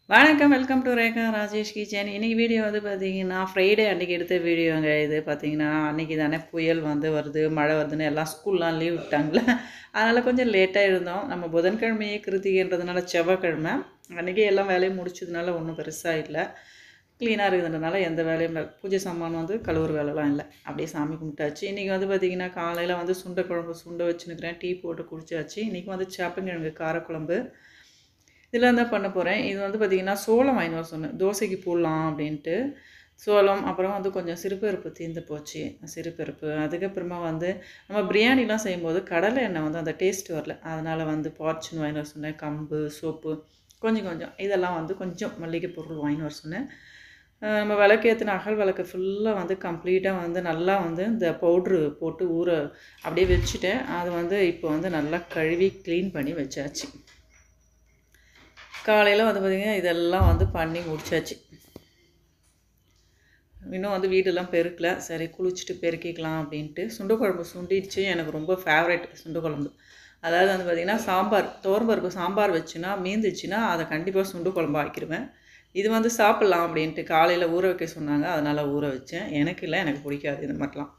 வணக்கம் welcome to Rekha Rajesh kitchen இன்றைக்கி video வந்து பார்த்தீங்கன்னா ஃப்ரைடே அன்றைக்கி எடுத்த வீடியோங்க இது பார்த்தீங்கன்னா அன்றைக்கி தானே புயல் வந்து வருது மழை வருதுன்னு எல்லாம் ஸ்கூல்லாம் லீவ் விட்டாங்களே அதனால் கொஞ்சம் லேட்டாக இருந்தோம் நம்ம புதன்கிழமையே கிருத்திகைன்றதுனால செவ்வாய்க்கிழமை அன்றைக்கி எல்லாம் வேலையும் முடிச்சதுனால ஒன்றும் பெருசாக இல்லை க்ளீனாக இருக்குதுன்றனால எந்த வேலையும் இல்லை பூஜை சாமான் வந்து கழுவுற வேலைலாம் இல்லை அப்படியே சாமி கும்பிட்டாச்சு இன்றைக்கி வந்து பார்த்திங்கன்னா காலையில் வந்து சுண்டை குழம்பு சுண்டை வச்சுன்னுக்கிறேன் டீ போட்டு குடிச்சாச்சு இன்றைக்கி வந்து சேப்பங்கிழங்கு காரக்குழம்பு இதில் தான் பண்ண போகிறேன் இது வந்து பார்த்திங்கன்னா சோளம் வாங்கி வர சொன்னேன் தோசைக்கு போடலாம் அப்படின்ட்டு சோளம் அப்புறம் வந்து கொஞ்சம் சிறுபருப்பு தீர்ந்து போச்சு சிறுபருப்பு அதுக்கப்புறமா வந்து நம்ம பிரியாணிலாம் செய்யும்போது கடலை எண்ணெய் வந்து அந்த டேஸ்ட் வரல அதனால் வந்து பார்ச்சுன்னு வாங்கி வர சொன்னேன் கம்பு சோப்பு கொஞ்சம் கொஞ்சம் இதெல்லாம் வந்து கொஞ்சம் மல்லிகை பொருள் வாங்கி வர சொன்னேன் அஹ் நம்ம விளக்கேற்றின அகல் விளக்கு ஃபுல்லாக வந்து கம்ப்ளீட்டாக வந்து நல்லா வந்து இந்த பவுட்ரு போட்டு ஊற அப்படியே வச்சுட்டேன் அது வந்து இப்போ வந்து நல்லா கழுவி க்ளீன் பண்ணி வச்சாச்சு காலையில் வந்து பார்த்திங்கன்னா இதெல்லாம் வந்து பண்ணி முடிச்சாச்சு இன்னும் வந்து வீடெல்லாம் பெருக்கல சரி குளிச்சுட்டு பெருக்கிக்கலாம் அப்படின்ட்டு சுண்டு குழம்பு சுண்டிடுச்சு எனக்கு ரொம்ப ஃபேவரட் சுண்டு குழம்பு அதாவது வந்து பார்த்திங்கன்னா சாம்பார் பருப்பு சாம்பார் வச்சுன்னா மீந்துச்சுன்னா அதை கண்டிப்பாக சுண்டு குழம்பு ஆக்கிடுவேன் இது வந்து சாப்பிட்லாம் அப்படின்ட்டு காலையில் ஊற வைக்க சொன்னாங்க அதனால் ஊற வச்சேன் எனக்கு இல்லை எனக்கு பிடிக்காது இது மாதிரிலாம்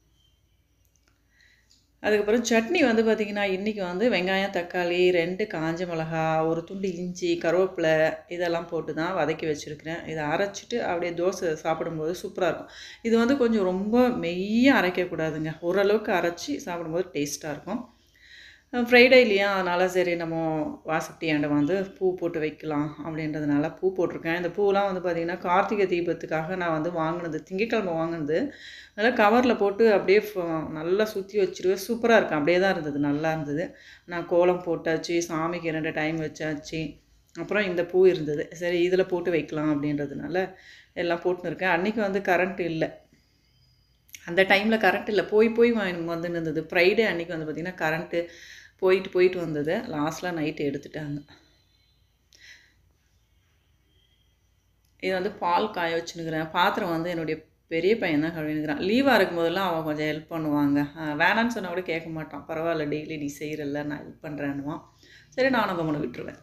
அதுக்கப்புறம் சட்னி வந்து பார்த்திங்கன்னா இன்றைக்கி வந்து வெங்காயம் தக்காளி ரெண்டு காஞ்ச மிளகா ஒரு துண்டு இஞ்சி கருவேப்பிலை இதெல்லாம் போட்டு தான் வதக்கி வச்சுருக்கிறேன் இதை அரைச்சிட்டு அப்படியே தோசை சாப்பிடும்போது சூப்பராக இருக்கும் இது வந்து கொஞ்சம் ரொம்ப மெய்யாக அரைக்கக்கூடாதுங்க ஓரளவுக்கு அரைச்சி சாப்பிடும்போது டேஸ்ட்டாக இருக்கும் ஃப்ரைடே இல்லையா அதனால் சரி நம்ம வாசப்பட்டி ஆண்டை வந்து பூ போட்டு வைக்கலாம் அப்படின்றதுனால பூ போட்டிருக்கேன் இந்த பூலாம் வந்து பார்த்திங்கன்னா கார்த்திகை தீபத்துக்காக நான் வந்து வாங்கினது திங்கக்கிழமை வாங்கினது நல்லா கவரில் போட்டு அப்படியே ஃப- நல்லா சுற்றி வச்சுருவேன் சூப்பராக இருக்கும் அப்படியே தான் இருந்தது நல்லா இருந்தது நான் கோலம் போட்டாச்சு சாமிக்கு ரெண்டு டைம் வச்சாச்சு அப்புறம் இந்த பூ இருந்தது சரி இதில் போட்டு வைக்கலாம் அப்படின்றதுனால எல்லாம் போட்டுன்னு இருக்கேன் அன்றைக்கி வந்து கரண்ட் இல்லை அந்த டைமில் கரண்ட் இல்லை போய் போய் வாங்கி வந்து இருந்தது ஃப்ரைடே அன்றைக்கி வந்து பார்த்திங்கன்னா கரண்ட்டு போயிட்டு போயிட்டு வந்தது லாஸ்ட்டில் நைட்டு எடுத்துட்டாங்க இது வந்து பால் காய வச்சுன்னுக்கிறேன் பாத்திரம் வந்து என்னுடைய பெரிய பையன் தான் கழுவினுக்கிறான் லீவாக இருக்கும் போதெல்லாம் அவன் கொஞ்சம் ஹெல்ப் பண்ணுவாங்க அஹ் வேணான்னு சொன்னால் கூட கேட்க மாட்டான் பரவாயில்ல டெய்லி நீ செய்கிறல்ல நான் ஹெல்ப் பண்ணுறேன்னுவான் சரி நானும் கம்மனு விட்டுருவேன்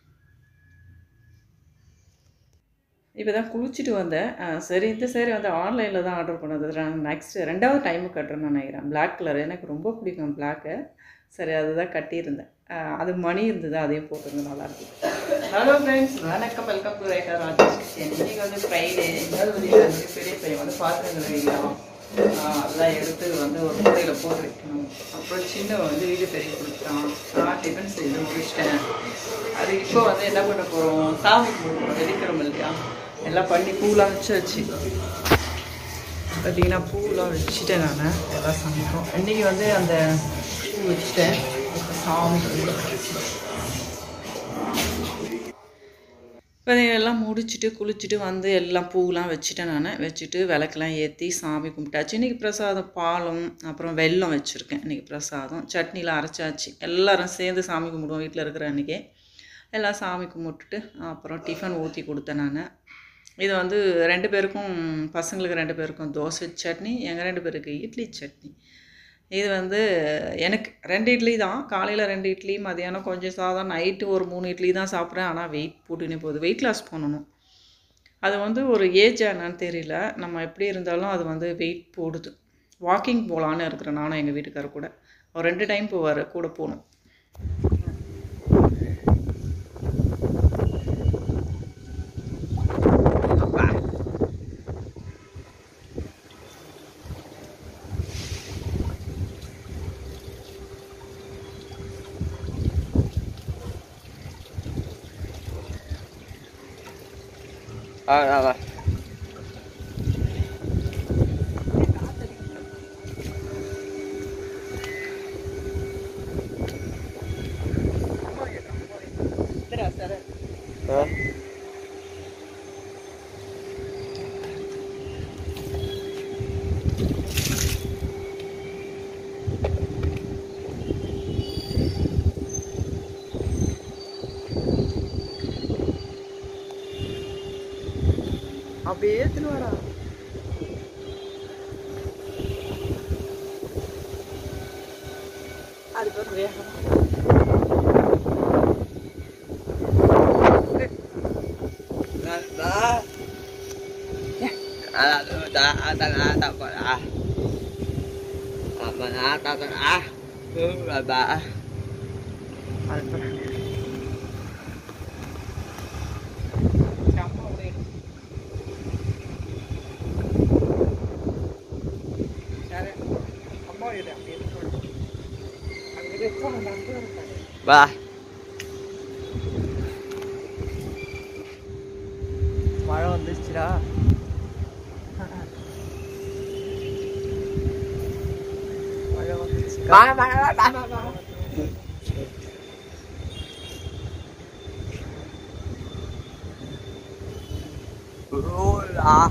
இப்போ தான் குளிச்சுட்டு வந்தேன் அஹ் சரி இந்த சேரீ வந்து ஆன்லைனில் தான் ஆர்டர் பண்ணது நெக்ஸ்ட் ரெண்டாவது டைமு கட்டுறேன்னு நினைக்கிறேன் Black கலர் எனக்கு ரொம்ப பிடிக்கும் பிளாக்கு சரி அதுதான் கட்டியிருந்தேன் அஹ் அது மணி இருந்தது அதையும் போட்டுருங்க நல்லா இருக்கும் ஹலோ ஃப்ரெண்ட்ஸ் வணக்கம் welcome to Rekha Rajesh kitchen இன்னைக்கு வந்து ஃப்ரைடே எங்காவது வெளியில் வந்து பெரிய பையன் வந்து பாத்திரங்கள் வைக்கலாம் அதெல்லாம் எடுத்து வந்து ஒரு மூடையில் போட்டு வைக்கணும் அப்புறம் சின்ன வந்து வீடு பெரிய கொடுத்தான் நான் டிஃபன் செய்து முடிச்சிட்டேன் அது இப்போ வந்து என்ன பண்ண போகிறோம் சாமி கும்பிடுறோம் வெள்ளிக்கிழமை இல்லையா எல்லாம் பண்ணி பூலாம் வச்சாச்சு பார்த்தீங்கன்னா பூலாம் வச்சுட்டேன் நான் எல்லாம் சமைக்கும் இன்றைக்கி வந்து அந்த பூ வச்சுட்டேன் இப்போ சாமி இப்போ எல்லாம் முடிச்சுட்டு குளிச்சுட்டு வந்து எல்லாம் பூலாம் வச்சுட்டேன் நான் வச்சுட்டு விளக்கெல்லாம் ஏற்றி சாமி கும்பிட்டாச்சு இன்றைக்கி பிரசாதம் பாலும் அப்புறம் வெல்லம் வச்சுருக்கேன் இன்றைக்கி பிரசாதம் சட்னிலாம் அரைச்சாச்சு எல்லாரும் சேர்ந்து சாமி கும்பிடுவோம் வீட்டில் இருக்கிற அன்றைக்கி எல்லாம் சாமி கும்பிட்டுட்டு அப்புறம் டிஃபன் ஊற்றி கொடுத்தேன் நான் இது வந்து ரெண்டு பேருக்கும் பசங்களுக்கு ரெண்டு பேருக்கும் தோசை சட்னி எங்கள் ரெண்டு பேருக்கு இட்லி சட்னி இது வந்து எனக்கு ரெண்டு இட்லி தான் காலையில் ரெண்டு இட்லி மதியானம் கொஞ்சம் சாதம் நைட்டு ஒரு மூணு இட்லி தான் சாப்பிட்றேன் ஆனால் வெயிட் போட்டுனே போகுது வெயிட் லாஸ் பண்ணணும் அது வந்து ஒரு ஏஜ் என்னன்னு தெரியல நம்ம எப்படி இருந்தாலும் அது வந்து வெயிட் போடுது வாக்கிங் போகலான்னு இருக்கிறேன் நானும் எங்கள் வீட்டுக்காரர் கூட ஒரு ரெண்டு டைம் போவார் கூட போகணும் ஆ ஆ வா ஆ அப்படியே எடுத்துன்னு வாடா அது பேர் வேகம் à ta ta ta ta ta à à mà à ta ta à ừ là bà bà மழை வந்துச்சுடா மழை வந்துச்சு bà bà bà bà bà bà Ôi là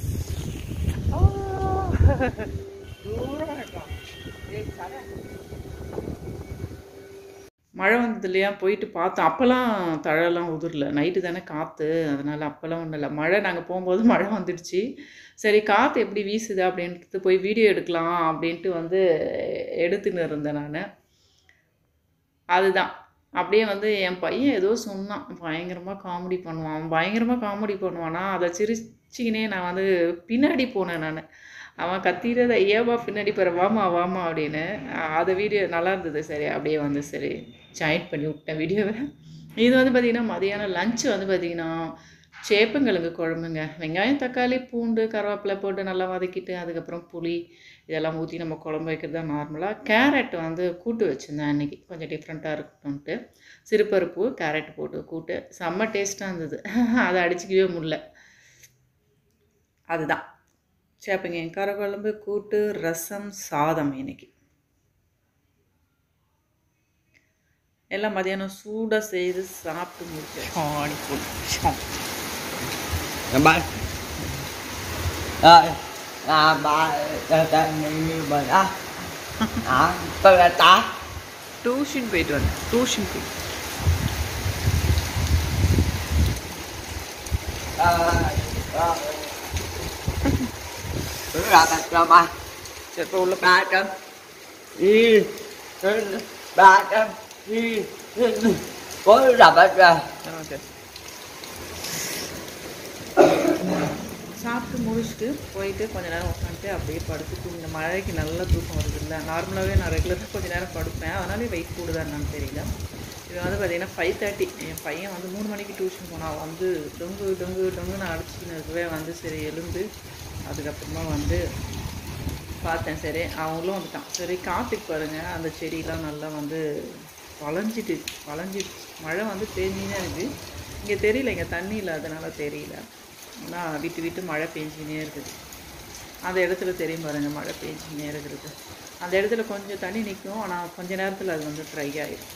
மழை வந்தது இல்லையா போயிட்டு பார்த்தோம் அப்போல்லாம் தழைலாம் உதிரல நைட்டு தானே காற்று அதனால் அப்போல்லாம் ஒன்றும் இல்லை மழை நாங்கள் போகும்போது மழை வந்துடுச்சு சரி காற்று எப்படி வீசுது அப்படின்ட்டு போய் வீடியோ எடுக்கலாம் அப்படின்ட்டு வந்து எடுத்துன்னு இருந்தேன் நான் அதுதான் அப்படியே வந்து என் பையன் ஏதோ சொன்னான் பயங்கரமாக காமெடி பண்ணுவான் அவன் பயங்கரமாக காமெடி பண்ணுவானா அதை சிரிச்சிக்கினே நான் வந்து பின்னாடி போனேன் நான் அவன் கத்திரத ஏவா பின்னாடி போகிற வாமா வாமா அப்படின்னு அது வீடியோ நல்லா இருந்தது சரி அப்படியே வந்து சரி ஜாயின் பண்ணி விட்டேன் வீடியோவை இது வந்து பார்த்திங்கன்னா மதியானம் லஞ்சு வந்து பார்த்திங்கன்னா சேப்பங்கிழங்கு குழம்புங்க வெங்காயம் தக்காளி பூண்டு கருவேப்பிலை போட்டு நல்லா வதக்கிட்டு அதுக்கப்புறம் புளி இதெல்லாம் ஊற்றி நம்ம குழம்பு வைக்கிறது தான் நார்மலாக கேரட் வந்து கூட்டு வச்சுருந்தேன் அன்றைக்கி கொஞ்சம் டிஃப்ரெண்ட்டாக இருக்கட்டும்ன்ட்டு சிறுபருப்பு கேரட் போட்டு கூட்டு செம்ம டேஸ்ட்டாக இருந்தது அதை அடிச்சிக்கவே முடியல அதுதான் சேப்பங்க கரக்குழம்பு கூட்டு ரசம் சாதம் இன்னைக்கு எல்லாம் மதியானம் சூடாக செய்து சாப்பிட்டு முடிச்சேன் சாணி போட்டு Cảm ơn Rồi Là bà Ta ta như bà đó Đó Tôi là ta tuition போயிட்டு வந்தேன் டியூஷன் போயிட்டு Ờ Đúng là ta cho ba சரி இப்போ உள்ள Ba trăm Đi Ba trăm Đi Có là ba trăm okay சாப்பிட்டு முடிச்சுட்டு போயிட்டு கொஞ்ச நேரம் உட்காந்துட்டு அப்படியே படுத்து தூங்கின மழைக்கு நல்ல தூக்கம் வருது இல்லை நார்மலாகவே நான் ரெகுலராக கொஞ்ச நேரம் படுப்பேன் அதனாலே வெயிட் கூடுதா என்னன்னு தெரியல இது வந்து பார்த்தீங்கன்னா ஃபைவ் தேர்ட்டி என் பையன் வந்து மூணு மணிக்கு டியூஷன் போனான் வந்து டொங்கு டொங்கு டொங்குன்னு அடிச்சுன்னு இருக்கவே வந்து சரி எழுந்து அதுக்கப்புறமா வந்து பார்த்தேன் சரி அவங்களும் வந்துட்டான் சரி காற்றுக்கு பாருங்க அந்த செடியெலாம் நல்லா வந்து வளைஞ்சிட்டு வளைஞ்சிடுச்சு மழை வந்து பேஞ்சினே இருக்குது இங்கே தெரியல இங்கே தண்ணி இல்லாதனால தெரியல ஆனால் விட்டு விட்டு மழை பெஞ்சினே இருக்குது அந்த இடத்துல தெரியும் பாருங்க மழை பெஞ்சினே இருக்கிறது அந்த இடத்துல கொஞ்சம் தண்ணி நிற்கும் ஆனால் கொஞ்ச நேரத்தில் அது வந்து ட்ரை ஆகிடும்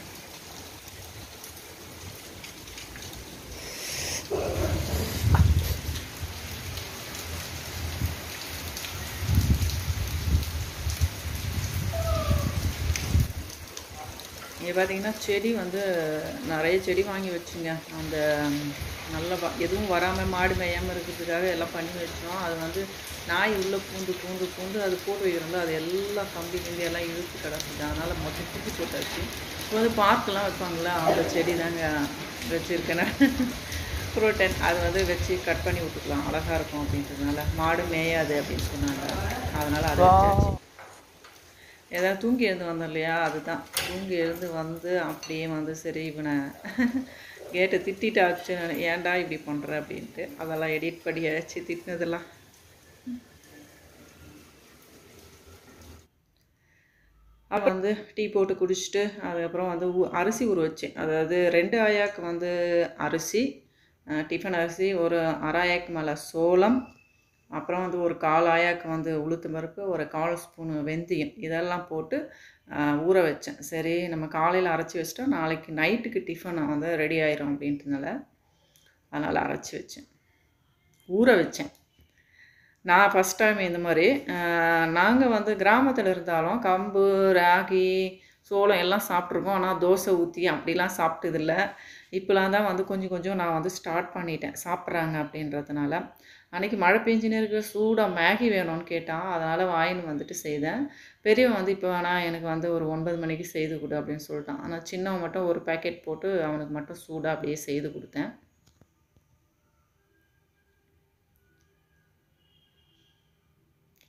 இங்கே பார்த்தீங்கன்னா செடி வந்து நிறைய செடி வாங்கி வச்சுங்க அந்த ம், நல்ல வ எதுவும் வராமல் மாடு மேயாமல் இருக்கிறதுக்காக எல்லாம் பண்ணி வச்சோம் அது வந்து நாய் உள்ளே பூந்து பூந்து பூந்து அது போட்டு வைக்கிறோம்ல அது எல்லாம் கம்பி கிம்பி எல்லாம் இழுத்து கிடக்குது அதனால் மொத்தம் தூக்கி போட்டாச்சு இப்போ வந்து பார்க்கெலாம் வைப்பாங்களா அந்த செடி தாங்க வச்சுருக்கேன் புரோட்டன் அது வந்து வச்சு கட் பண்ணி விட்டுக்கலாம் அழகாக இருக்கும் அப்படின்றதுனால மாடு மேயாது அப்படின்னு சொன்னாங்க அதனால் அதை வச்சாச்சு ஏதாவது தூங்கி எழுந்து வந்தோம் இல்லையா அதுதான் தூங்கி எழுந்து வந்து அப்படியே வந்து சரி இவனை கேட்டை திட்டாச்சு ஏன்டா இப்படி பண்ணுற அப்படின்ட்டு அதெல்லாம் எடிட் பண்ணி ஆச்சு திட்டினதெல்லாம் அப்புறம் வந்து டீ போட்டு குடிச்சிட்டு அதுக்கப்புறம் வந்து ஊ- அரிசி ஊற வச்சேன் அதாவது ரெண்டு ஆயாக்கு வந்து அரிசி அஹ், டிஃபன் அரிசி ஒரு அரை ஆயாக்கு மேலே சோளம் அப்புறம் வந்து ஒரு கால் ஆயாக்கு வந்து உளுத்து பருப்பு ஒரு கால் ஸ்பூனு வெந்தயம் இதெல்லாம் போட்டு அஹ், ஊற வச்சேன் சரி நம்ம காலையில் அரைச்சி வச்சிட்டா நாளைக்கு நைட்டுக்கு டிஃபன் வந்து ரெடி ஆயிரும் அப்படின்றதுனால அதனால் அரைச்சி வச்சேன் ஊற வச்சேன் நான் ஃபஸ்ட் டைம் இந்த மாதிரி நாங்கள் வந்து கிராமத்தில் இருந்தாலும் கம்பு ராகி சோளம் எல்லாம் சாப்பிட்ருக்கோம் ஆனால் தோசை ஊற்றி அப்படிலாம் சாப்பிட்டதில்ல இப்போலாம் தான் வந்து கொஞ்சம் கொஞ்சம் நான் வந்து ஸ்டார்ட் பண்ணிட்டேன் சாப்பிட்றாங்க அப்படின்றதுனால அன்றைக்கி மழை பெஞ்சினே இருக்க சூடாக மேகி வேணும்னு கேட்டான் அதனால் வாங்கின்னு வந்துட்டு செய்தேன் பெரியவன் வந்து இப்போ வேணால் எனக்கு வந்து ஒரு ஒன்பது மணிக்கு செய்து கொடு அப்படின்னு சொல்லிட்டான் ஆனால் சின்னவன் மட்டும் ஒரு பேக்கெட் போட்டு அவனுக்கு மட்டும் சூடாக அப்படியே செய்து கொடுத்தேன்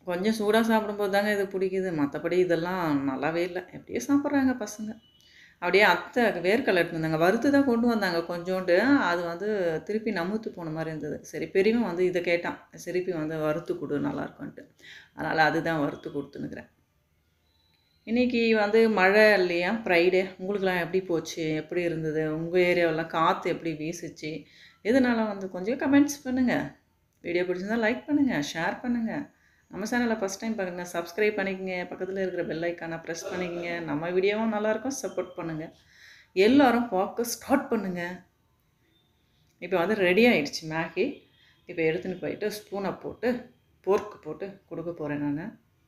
கொஞ்சம் சூடாக சாப்பிடும்போது தாங்க இது பிடிக்குது மற்றபடி இதெல்லாம் நல்லாவே இல்லை எப்படியோ சாப்பிட்றாங்க பசங்க அப்படியே அத்தை வேர்க்கடலை எடுத்து வந்தாங்க வறுத்து தான் கொண்டு வந்தாங்க கொஞ்சோண்டு அது வந்து திருப்பி நமுத்து போன மாதிரி இருந்தது சரி பெரியவன் வந்து இதை கேட்டான் திருப்பி வந்து வறுத்து கொடு நல்லா இருக்கும்ன்ட்டு அதனால் அதுதான் வறுத்து கொடுத்துனுக்குறேன் இன்னைக்கு வந்து மழை இல்லையா ஃப்ரைடே உங்களுக்குலாம் எப்படி போச்சு எப்படி இருந்தது உங்கள் ஏரியாவெல்லாம் காற்று எப்படி வீசுச்சு இதனால வந்து கொஞ்சம் கமெண்ட்ஸ் பண்ணுங்கள் வீடியோ பிடிச்சிருந்தா லைக் பண்ணுங்கள் ஷேர் பண்ணுங்கள் நம்ம சேனலை ஃபஸ்ட் டைம் பார்க்குங்க சப்ஸ்கிரைப் பண்ணிக்கங்க பக்கத்தில் இருக்கிற பெல் ஐக்கானை ப்ரெஸ் பண்ணிக்கங்க நம்ம வீடியோவும் நல்லாயிருக்கும் சப்போர்ட் பண்ணுங்கள் எல்லாரும் பார்க்க ஸ்டார்ட் பண்ணுங்கள் இப்போ வந்து ரெடி ஆயிடுச்சு மேகி இப்போ எடுத்துன்னு போயிட்டு ஸ்பூனை போட்டு போர்க்கு போட்டு கொடுக்க போகிறேன் நான்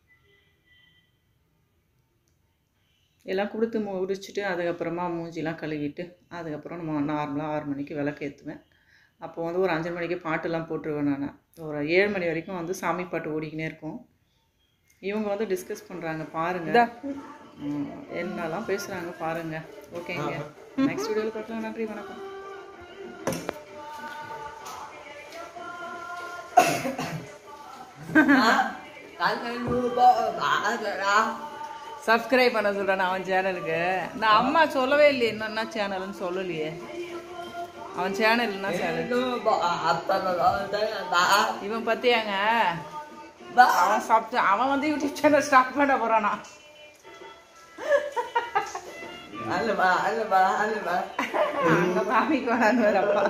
எல்லாம் கொடுத்து முடிச்சுட்டு அதுக்கப்புறமா மூஞ்சிலாம் கழுவிட்டு அதுக்கப்புறம் நம்ம நார்மலாக ஆறு மணிக்கு விளக்கு ஏற்றுவேன் அப்போ வந்து ஒரு அஞ்சு மணிக்கு பாட்டெல்லாம் போட்டுருவேன் நான் ஒரு ஏழு மணி வரைக்கும் வந்து சாமி பாட்டு ஓடிக்கினே இருக்கும் இவங்க வந்து டிஸ்கஸ் பண்ணுறாங்க பாருங்கள் என்னெல்லாம் பேசுகிறாங்க பாருங்கள் ஓகேங்க நெக்ஸ்ட் வீடியோவில் பார்க்கலாம் நன்றி வணக்கம் சப்ஸ்கிரைப் பண்ண சொல்கிறேன் அவன் சேனலுக்கு நான் அம்மா சொல்லவே இல்லையே என்னென்ன சேனல்னு சொல்லலையே அவன் சேனல் என்ன சேனல் இவன் பத்தியாங்க அவன் சாப்பிட்டு அவன் வந்து யூடியூப் சேனல் ஸ்டார்ட் பண்ண போறானா அங்க சாமிக்கு வரான்னு வரப்பா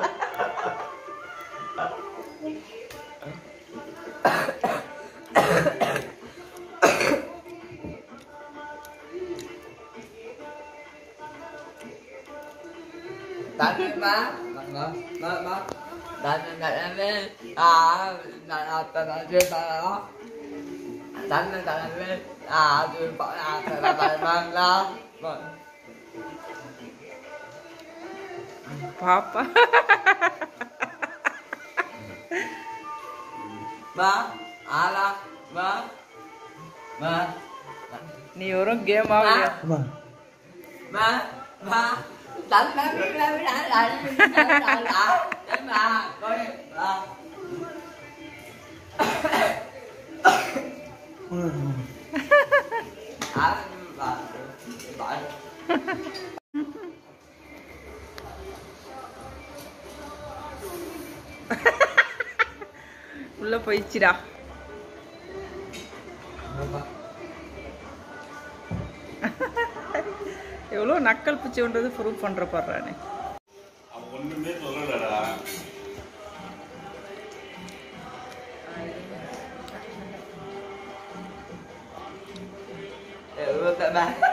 பாப்பா நீ ஒரு கேம் ஆகலையா உள்ள போயிடுச்சுடா எவ்வளோ நக்கல் பிச்சைன்றது ப்ரூவ் பண்ணுற பாடுறானே அவன் ஒண்ணுமே சொல்லலடா Bye.